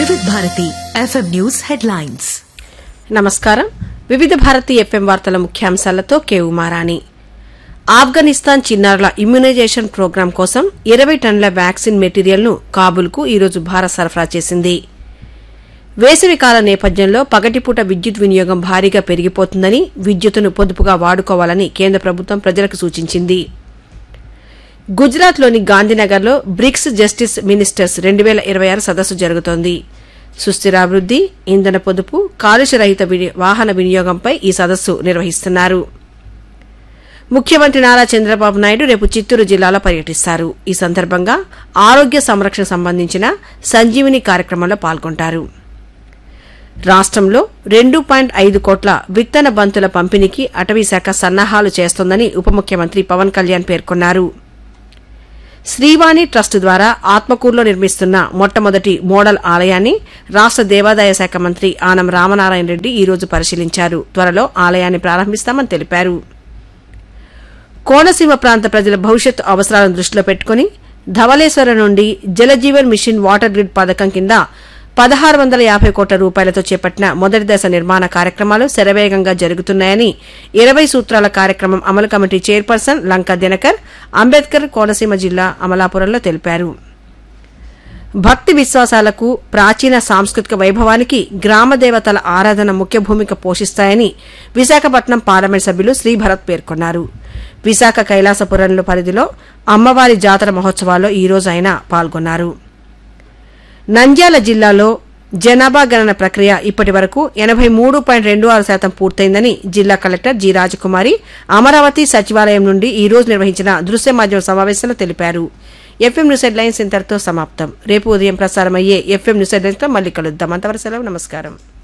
వివిధ Bharati FM news headlines నమస్కారం వివిధ భారతి ఎఫ్ఎం వార్తల ముఖ్యాంశాలతో కే ఉమారాణి ఆఫ్ఘనిస్తాన్ చిన్నారుల ఇమ్యునైజేషన్ ప్రోగ్రాం కోసం ఇరవై టన్నుల వ్యాక్సిన్ మెటీరియల్ను కాబుల్కు ఈరోజు భారత్ సరఫరా చేసింది వేసవి కాల నేపథ్యంలో పగటిపూట విద్యుత్ వినియోగం భారీగా పెరిగిపోతుందని విద్యుత్తును పొదుపుగా వాడుకోవాలని కేంద్ర ప్రభుత్వం ప్రజలకు సూచించింది గుజరాత్లోని గాంధీనగర్లో బ్రిక్స్ జస్టిస్ మినిస్టర్స్ రెండు వేల ఇరవై ఆరు సదస్సు జరుగుతోంది సుస్థిరాభివృద్ది ఇంధన పొదుపు కాలుష్య రహిత విని- వాహన వినియోగంపై ఈ సదస్సు నిర్వహిస్తున్నారు ముఖ్యమంత్రి నారా చంద్రబాబు నాయుడు రేపు చిత్తూరు జిల్లాలో పర్యటిస్తారు ఈ సందర్భంగా ఆరోగ్య సంరక్షణ సంబంధించిన సంజీవిని కార్యక్రమంలో పాల్గొంటారు రాష్ట్రంలో రెండు పాయింట్ ఐదు కోట్ల విత్తన బంతుల పంపిణీకి అటవీశాఖ సన్నాహాలు చేస్తోందని ఉప ముఖ్యమంత్రి పవన్ కళ్యాణ్ పేర్కొన్నారు శ్రీవాణి ట్రస్ట్ ద్వారా ఆత్మకూరులో నిర్మిస్తున్న మొట్టమొదటి మోడల్ ఆలయాన్ని రాష్ట దేవాదాయ శాఖ మంత్రి ఆనం రామనారాయణ రెడ్డి ఈ రోజు పరిశీలించారు త్వరలో ఆలయాన్ని ప్రారంభిస్తామని తెలిపారు కోనసీమ ప్రాంత ప్రజల భవిష్యత్తు అవసరాలను దృష్టిలో పెట్టుకుని ధవళేశ్వరం నుండి జలజీవన్ మిషన్ వాటర్ గ్రిడ్ పథకం కింద పదహారు వందల యాభై కోట్ల రూపాయలతో చేపట్టిన మొదటి దశ నిర్మాణ కార్యక్రమాలు శరవేగంగా జరుగుతున్నాయని ఇరవై సూత్రాల కార్యక్రమం అమలు కమిటీ చైర్పర్సన్ లంకా దినకర్ అంబేద్కర్ కోనసీమ జిల్లా అమలాపురంలో తెలిపారు భక్తి విశ్వాసాలకు ప్రాచీన సాంస్కృతిక వైభవానికి గ్రామ దేవతల ఆరాధన ముఖ్య భూమిక పోషిస్తాయని విశాఖపట్నం పార్లమెంట్ సభ్యులు శ్రీభరత్ పేర్కొన్నారు విశాఖ కైలాసపురంలో పరిధిలో అమ్మవారి జాతర మహోత్సవాల్లో ఈ రోజు ఆయన పాల్గొన్నారు నంద్యాల జిల్లాలో జనాభా గణన ప్రక్రియ ఇప్పటి వరకు ఎనబై మూడు పాయింట్ రెండు ఆరు శాతం పూర్తయిందని జిల్లా కలెక్టర్ జి రాజకుమారి అమరావతి సచివాలయం నుండి ఈ రోజు నిర్వహించిన దృశ్య మాధ్యమ సమావేశంలో తెలిపారు ఎఫ్ఎం న్యూస్ హెడ్లైన్స్ ఇంతటితో సమాప్తం రేపు ఉదయం ప్రసారమయ్యే ఎఫ్ఎం న్యూస్ హెడ్లైన్స్ తో మళ్ళీ కలుద్దాం అంతవరకు సెలవు నమస్కారం